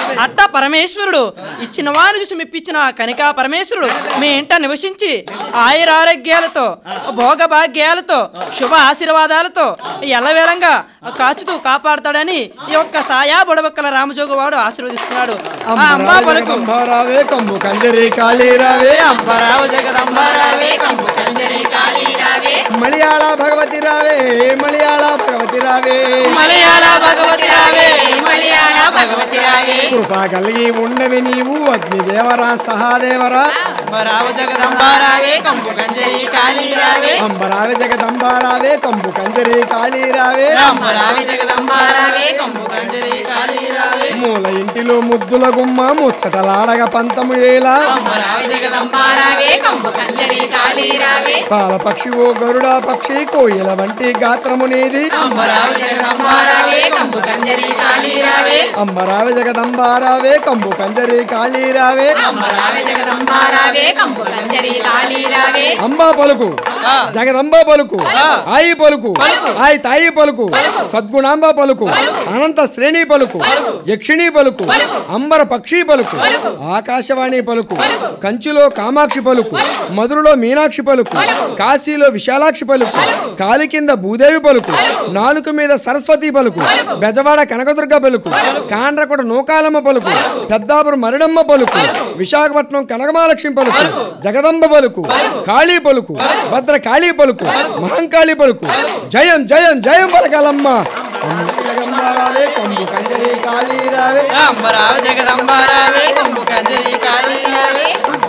అట్ట పరమేశ్వరుడు ఇచ్చిన వారు చూసి మెప్పించిన కనికా పరమేశ్వరుడు మీ ఇంట నివసించి ఆయుర ఆరోగ్యాలతో భోగ భాగ్యాలతో శుభ ఆశీర్వాదాలతో ఎల్లవేళంగా కాచుతూ కాపాడతాడని ఈ యొక్క సాయా బుడబక్కల రామజోగు వాడు ఆశీర్వదిస్తున్నాడు ఆ అంబా పలుకు అంబారావే కంబు కంజరి కాళీరావే అంబరావ జగదంబరావే మలయాళ భగవతి రావే మలయాళ భగవతి రావే మలయాళ భగవతి రావే మలయాళ భగవతి రావే కృపా కలిగి ఉండవి నీవు అగ్నిదేవరా సహాదేవరా అంబరావ జగదంబరావే కంపు కంజరి కాళీ రావే అంబరావే జగదంబారావే కంబు కంజరి కాళీరావే అంబరావ జగదంబరావే కంపు కంజరి కాళీ రావే మూల ఇంటిలో ముద్దుల గుమ్మ ముచ్చటలాడగ పంతము ఏలా అంబరావ జగదంబరావే కంపు కంజరి కాళీ రావే పాలపక్షి ఓ గరుడా పక్షి కోయిల వంటి గాత్రము నీది అంబరావ జగదంబరావే కంపు కంజరి కాళీ రావే అంబరావే జగదంబారావే కంబు కంజరి కాళీరావే అంబరావ జగదంబరావే కంపు కంజరి కాళీ రావే అంబా పలుకు జగదంబ పలుకు ఆయి పలుకు ఆయి తాయి పలుకు సద్గుణాంబ పలుకు అనంత శ్రేణి పలుకు యక్షిణీ పలుకు అంబర పక్షి పలుకు ఆకాశవాణి పలుకు కంచిలో కామాక్షి పలుకు మధురలో మీనాక్షి పలుకు కాశీలో విశాలాక్షి పలుకు కాలి కింద భూదేవి పలుకు నాలుక మీద సరస్వతి పలుకు బెజవాడ కనకదుర్గ పలుకు కాండ్రకొడ నూకాలమ్మ పలుకు పెద్దాపురం మరిడమ్మ పలుకు విశాఖపట్నం కనకమాలక్ష్మి పలుకు జగదంబ పలుకు కాళీ పలుకు భద్ర కాళీ పలుకు మహంకాళి పలుకు జయం జయం జయం పలకాలమ్మ జగంబారావే కంబు కంజరి కాళీ రావే అంబరావ జగదంబరావే కంపు కంజరి కాళీ రావే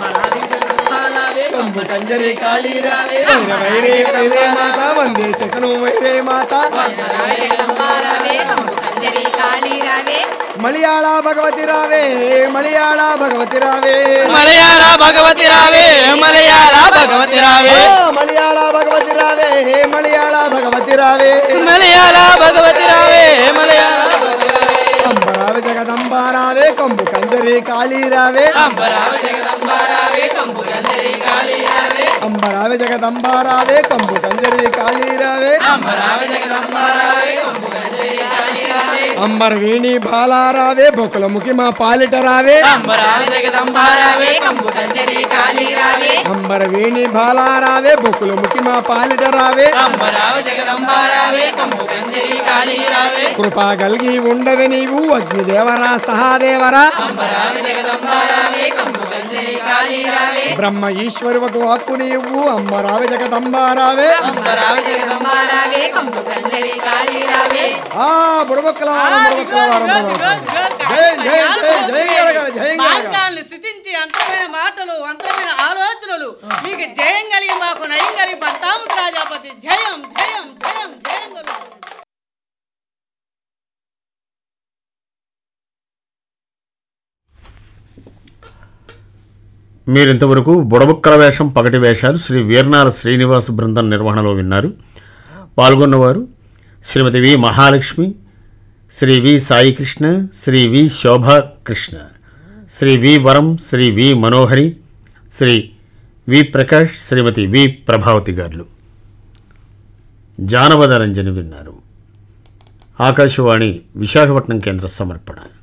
కంబు కంజరి కాళీ రావే వైరే వైరే మాత వందే శకను వైరే మాత మలయాళ భగవతి రావే మలయాళ భగవతి రావే మలయాళ భగవతి రావే మలయాళ భగవతి రావే ఓ మలయాళ భగవతి రావే మలయాళ భగవతి రావే మలయాళ భగవతి రావే మలయాళ అంబరావే జగదంబారావే కంబు కంజరి కాళీ రావే అంబరావ జగదంబరావే కంపు కంజరి కాళీ రావే అంబరావే జగదంబారావే కంబు కంజరి కాళీ రావే అంబరావ జగదంబరావే కంపు కంజరి కాళీ రావే అంబర వేణి బాలారావే బొకులముఖి మా పాలిట రావే అంబరావ జగదంబరావే కంపు కంజరి కాళీ రావే అంబర వేణి బాలారావే బొకులముఖి మా పాలిట రావే అంబరావ జగదంబరావే కంపు కంజరి కాళీ రావే కృపా కలిగి ఉండవే నీవు అగ్నిదేవరా సహాదేవరా అంబరావ జగదంబరావే కంపు కంజరి కాళీ రావే బ్రహ్మ ఈశ్వరువకు వాక్కు నీవు అమ్మరావే జగదంబారావే అంబరావ జగదంబరావే కంపు కంజరి కాళీ రావే ఆ బుడబొక్కల వారం బుడబొక్కల వారం బుడబొక్కల వారం. జై జై జై జై గలగల జై గలగల వాక్యాలను స్థుతించి అంతమైన మాటలు అంతమైన ఆలోచనలు మీకు జయం కలిగి మాకు నయం కలిగి పట్టాముకు రాజాపతి జయం జయం జయం జయం కలుగు మీరింతవరకు బుడబుక్కల వేషం పగటి వేషాలు శ్రీ వీర్నాల శ్రీనివాస బృందం నిర్వహణలో విన్నారు పాల్గొన్నవారు శ్రీమతి వి మహాలక్ష్మి శ్రీ వి సాయికృష్ణ శ్రీ వి శోభాకృష్ణ శ్రీ వి వరం శ్రీ వి మనోహరి శ్రీ వి ప్రకాష్ శ్రీమతి వి ప్రభావతి గారులు జానపద రంజని విన్నారు ఆకాశవాణి విశాఖపట్నం కేంద్ర సమర్పణ